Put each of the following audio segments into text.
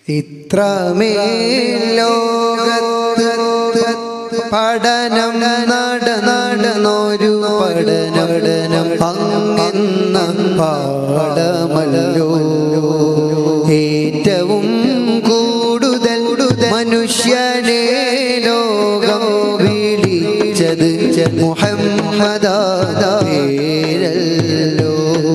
ഇത്രമേൽ ലോകത്ത് പഠനം നട നടന്നൊരു പഠനം അങ്ങെന്ന പാടമല്ലോ ഏറ്റവും കൂടുതൽ മനുഷ്യനെ ലോകം വിളിച്ചത് മുഹമ്മദാരല്ലോ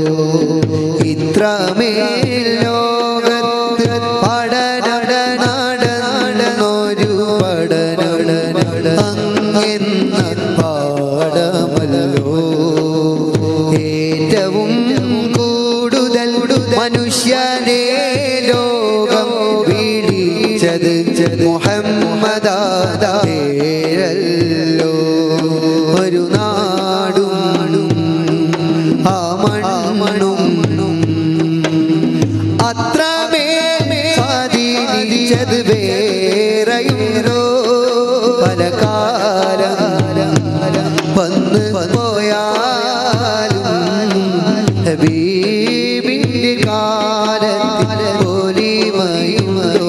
ഇത്രമേൽ ലോകത്ത് പഠനട നടന്നൊരു പഠനട അങ്ങെന്ന പാടമല്ലോ ഏറ്റവും കൂടുതൽ മനുഷ്യനെ ലോകം വിളിച്ചത് മുഹമ്മദാരല്ലോ ഒരു നാടും ആ മണ്ണും അത്രമേ സ്വാധീനിച്ചത് വേറെയുണ്ടോ പല കാലം വന്ന് പോയാലും ഹബീബിന്റെ കാലത്തിൽ പോലിമയുമോ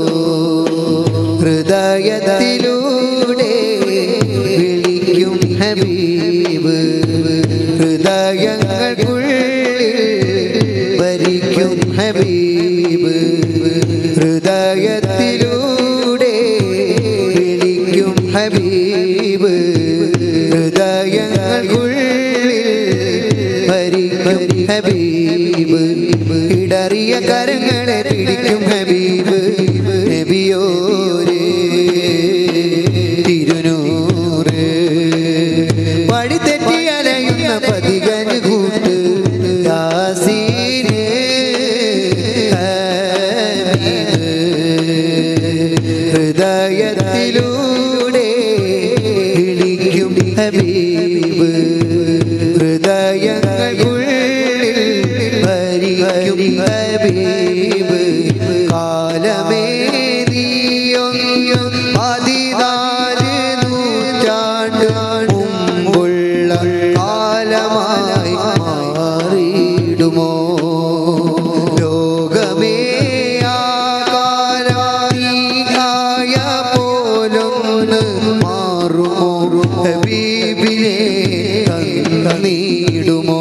ഹൃദയത്തിലൂടെ വിളിക്കും ഹബീബ് ഹൃദയങ്ങൾക്കുള്ളിൽ ഭരിക്കും ഹബീബ് ഹൃദയത്തിലൂടെ വിളിക്കും ഹബീബ് ഹൃദയങ്ങൾക്കുള്ളിൽ ഭരിക്കും ഹബീബ് ഇടറിയ കരങ്ങളെ പിടിക്കും ഹബീബ് നബിയോരേ തിരുനൂറ് വഴി തെറ്റി അലയുന്ന പതികന് കൂട്ട് യാസീനേ ഹമീദ്. ഹൃദയത്തിലൂടെ വിളിക്കും ഹബീബ് ഹൃദയങ്ങൾക്കുള്ളിൽ ഭരിക്കും ഹബീബ് കാലമേ നീയൊന്നു പതിനാല് നൂറ്റാണ്ട് മുമ്പുള്ള കാലമായി മാറിയിടുമോ ലോകമേ ആ കാലീയ പോലൊന്ന് മാറുമോ ഹബീബിനെ നീടുമോ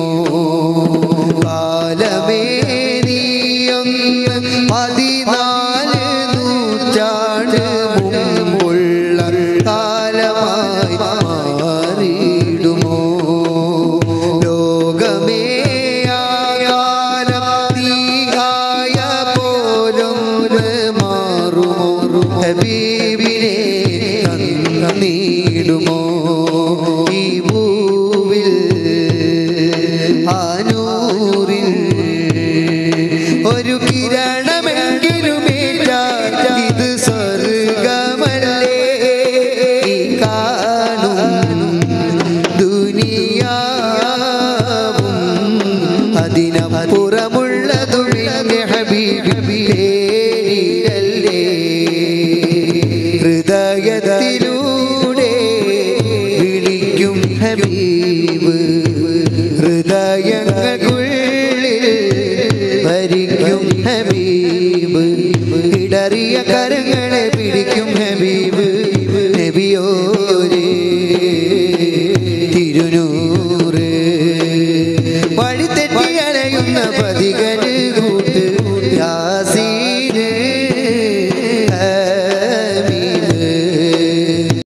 കാലമേ നീയൊന്ന് പതിനാല് നൂറ്റാണ്ട് മുമ്പുള്ള കാലമായി മാറിയിടുമോ ലോകമേ ആ കാലം നീയായ പോലൊന്ന് മാറുമോ ഹബീബിനെ നീടുമോ ഈ ഭൂവിൽ ആനൂറിൽ ഒരു കിരണമെങ്കിലും ഇത് സ്വർഗമല്ലേ ഈ കാണും ദുനിയാവും അതിനപ്പുറമുള്ളതും എൻ്റെ ഹബീബിലല്ലേ ഹൃദയത്തിലൂടെ വിളിക്കും ഹബീബ് ഹൃദയങ്ങൾക്കുള്ളിൽ ഭരിക്കും ഹബീബ് ഇടറിയ കരങ്ങളെ